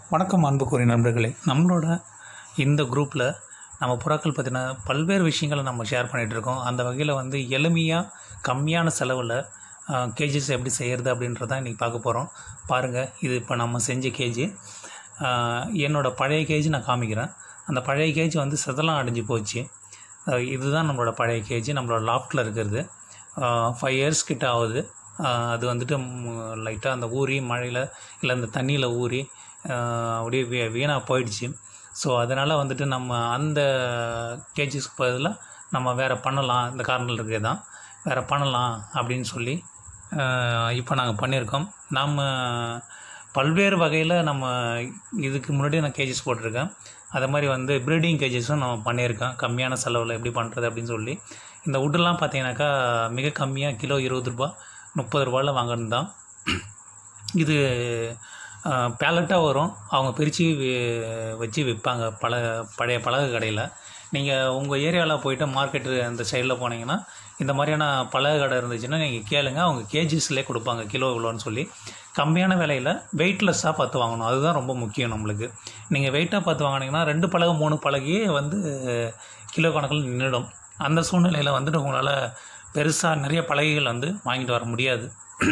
வணக்கம் அன்புக்குரிய நண்பர்களே நம்மளோட இந்த குரூப்பில் நம்ம புறாக்கள் பற்றின பல்வேறு விஷயங்களை நம்ம ஷேர் பண்ணிகிட்டு இருக்கோம் அந்த வகையில் வந்து எளிமையாக கம்மியான செலவில் கேஜிஸ் எப்படி செய்கிறது அப்படின்றத இன்றைக்கி பார்க்க போகிறோம் பாருங்கள் இது இப்போ நம்ம செஞ்ச கேஜி என்னோடய பழைய கேஜி நான் காமிக்கிறேன் அந்த பழைய கேஜி வந்து செதலாம் அடைஞ்சு போச்சு அஹ் இதுதான் நம்மளோட பழைய கேஜி நம்மளோட லாஃப்டில் இருக்கிறது ஃபைவ் இயர்ஸ் கிட்ட ஆகுது அஹ் அது வந்துட்டு லைட்டாக அந்த ஊறி மழையில் இல்லை அந்த தண்ணியில் ஊறி அஹ் அப்படியே வீ வீணாக போயிடுச்சு ஸோ அதனால் வந்துட்டு நம்ம அந்த கேஜிஸ்க்கு பதிலாக நம்ம வேறு பண்ணலாம் இந்த கார்னரில் இருக்கிறது தான் வேறு பண்ணலாம் அப்படின்னு சொல்லி இப்போ நாங்கள் பண்ணியிருக்கோம் நம்ம பல்வேறு வகையில் நம்ம இதுக்கு முன்னாடி நான் கேஜஸ் போட்டிருக்கேன் அதே மாதிரி வந்து ப்ரீடிங் கேஜஸும் நான் பண்ணியிருக்கேன் கம்மியான செலவில் எப்படி பண்ணுறது அப்படின்னு சொல்லி இந்த வுட்டெல்லாம் பார்த்தீங்கன்னாக்கா மிக கம்மியாக கிலோ இருபது ரூபா முப்பது ரூபாயில் வாங்கினது தான் இது பேலட்டாக வரும் அவங்க பிரித்து வச்சு விற்பாங்க பல பழைய பலகை கடையில் நீங்கள் உங்கள் ஏரியாவில் போயிட்டு மார்க்கெட்டு அந்த சைடில் போனீங்கன்னா இந்த மாதிரியான பலகை கடை இருந்துச்சுன்னா நீங்கள் கேளுங்க அவங்க கேஜிஸ்லேயே கொடுப்பாங்க கிலோ இவ்வளோன்னு சொல்லி கம்மியான விலையில் வெயிட்லெஸ்ஸாக பார்த்து வாங்கணும் அதுதான் ரொம்ப முக்கியம் நம்மளுக்கு நீங்கள் வெயிட்டாக பார்த்து வாங்கினீங்கன்னா ரெண்டு பலகை மூணு பலகையே வந்து கிலோ கணக்கில் நின்றுடும் அந்த சூழ்நிலையில் வந்துட்டு உங்களால் பெருசாக நிறைய பலகைகள் வந்து வாங்கிட்டு வர முடியாது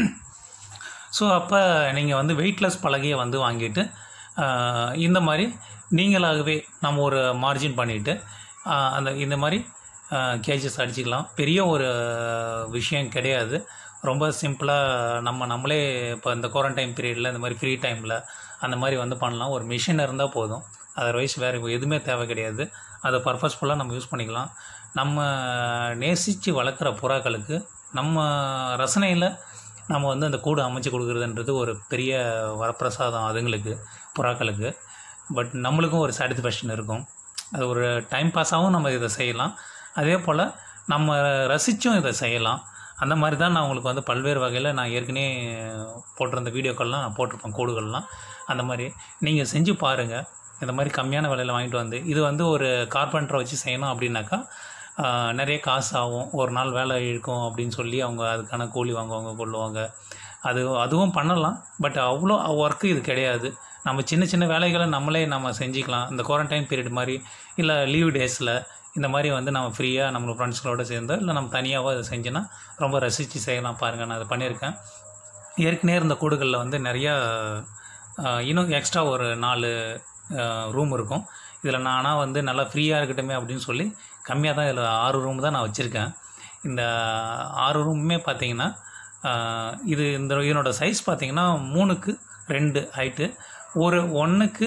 ஸோ அப்போ நீங்கள் வந்து வெயிட்லெஸ் பலகையை வந்து வாங்கிட்டு ஆஹ், இந்த மாதிரி நீங்களாகவே நம்ம ஒரு மார்ஜின் பண்ணிவிட்டு அந்த இந்த மாதிரி கேஜஸ் அடிச்சுக்கலாம் பெரிய ஒரு விஷயம் கிடையாது ரொம்ப சிம்பிளாக நம்ம நம்மளே இப்போ இந்த குவாரண்டைன் பீரியடில் இந்த மாதிரி ஃப்ரீ டைமில் அந்த மாதிரி வந்து பண்ணலாம் ஒரு மிஷின் இருந்தால் போதும் அதர்வைஸ் வேறு எதுவுமே தேவை கிடையாது அதை பர்பஸ்ஃபுல்லாக நம்ம யூஸ் பண்ணிக்கலாம் நம்ம நேசித்து வளர்க்குற புறாக்களுக்கு நம்ம ரசனையில் நம்ம வந்து அந்த கூடு அமைச்சு கொடுக்குறதுன்றது ஒரு பெரிய வரப்பிரசாதம் அதுங்களுக்கு புறாக்களுக்கு பட் நம்மளுக்கும் ஒரு சாட்டிஸ்ஃபேக்ஷன் இருக்கும் அது ஒரு டைம் பாஸாகவும் நம்ம இதை செய்யலாம் அதே போல் நம்ம ரசித்தும் இதை செய்யலாம் அந்த மாதிரி தான் நான் உங்களுக்கு வந்து பல்வேறு வகையில் நான் ஏற்கனவே போட்டிருந்த வீடியோக்கள்லாம் நான் போட்டிருப்பேன் கோடுகள்லாம் அந்த மாதிரி நீங்கள் செஞ்சு பாருங்கள் இந்த மாதிரி கம்மியான விலையில் வாங்கிட்டு வந்து இது வந்து ஒரு கார்பெண்டரை வச்சு செய்யணும் அப்படின்னாக்கா ஆஹ், நிறைய காசு ஆகும் ஒரு நாள் வேலை இழுக்கும் அப்படின்னு சொல்லி அவங்க அதுக்கான கூலி வாங்குவாங்க கொள்ளுவாங்க அது அதுவும் பண்ணலாம் பட் அவ்வளோ ஒர்க்கு இது கிடையாது நம்ம சின்ன சின்ன வேலைகளை நம்மளே நம்ம செஞ்சுக்கலாம் இந்த குவாரண்டைன் பீரியட் மாதிரி இல்லை லீவ் டேஸில் இந்த மாதிரி வந்து நம்ம ஃப்ரீயாக நம்ம ஃப்ரெண்ட்ஸ்களோட சேர்ந்து இல்லை நம்ம தனியாகவோ அதை செஞ்சோன்னா ரொம்ப ரசித்து செய்யலாம் பாருங்கள் நான் அதை பண்ணியிருக்கேன் ஏற்கனவே இருந்த கூடுகளில் வந்து நிறையா ஆஹ், இன்னும் எக்ஸ்ட்ரா ஒரு நாலு ரூம் இருக்கும் இதில் நானாக வந்து நல்லா ஃப்ரீயாக இருக்கட்டுமே அப்படின்னு சொல்லி கம்மியாக தான் இதில் ஆறு ரூம் தான் நான் வச்சுருக்கேன் இந்த ஆறு ரூமுமே பார்த்தீங்கன்னா ஆஹ், இது இந்த இதனோட சைஸ் பார்த்தீங்கன்னா மூணுக்கு ரெண்டு ஹைட்டு ஒரு ஒன்றுக்கு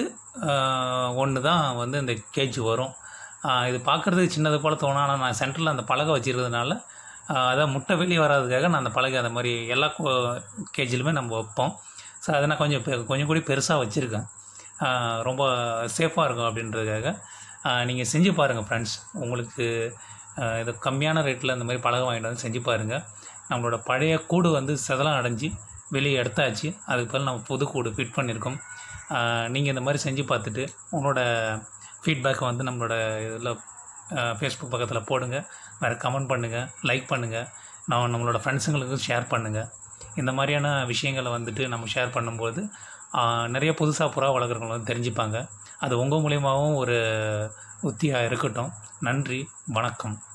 ஒன்று தான் வந்து இந்த கேஜ் வரும் ஆஹ், இது பார்க்குறதுக்கு சின்னது போல் தோணும் ஆனால் நான் சென்டரில் அந்த பலகை வச்சிருக்கிறதுனால ஆஹ், அதான் முட்டை வெளியே வராதுக்காக நான் அந்த பலகை அந்த மாதிரி எல்லா கேஜிலுமே நம்ம வைப்போம் ஸோ அதை நான் கொஞ்சம் பெ- கொஞ்சம் கூடி பெருசாக வச்சுருக்கேன் ரொம்ப சேஃபாக இருக்கும் அப்படின்றதுக்காக நீங்கள் செஞ்சு பாருங்கள் ஃப்ரெண்ட்ஸ் உங்களுக்கு ஆஹ், இது கம்மியான ரேட்டில் இந்த மாதிரி பலகை வாங்கிட்டு வந்து செஞ்சு பாருங்கள் நம்மளோட பழைய கூடு வந்து செதலாம் அடைஞ்சு வெளியே எடுத்தாச்சு அதுக்கு பதில் நம்ம புது கூடு ஃபிட் பண்ணியிருக்கோம் நீங்கள் இந்த மாதிரி செஞ்சு பார்த்துட்டு உங்களோட ஃபீட்பேக்கை வந்து நம்மளோட இதில் ஃபேஸ்புக் பக்கத்தில் போடுங்க வேறு கமெண்ட் பண்ணுங்கள் லைக் பண்ணுங்கள் நான் நம்மளோட ஃப்ரெண்ட்ஸுங்களுக்கு ஷேர் பண்ணுங்கள் இந்த மாதிரியான விஷயங்களை வந்துட்டு நம்ம ஷேர் பண்ணும்போது ஆஹ், நிறைய புதுசாக புறா வளர்க்குறவங்க வந்து தெரிஞ்சுப்பாங்க அது உங்கள் மூலியமாகவும் ஒரு உத்தியாக இருக்கட்டும் நன்றி வணக்கம்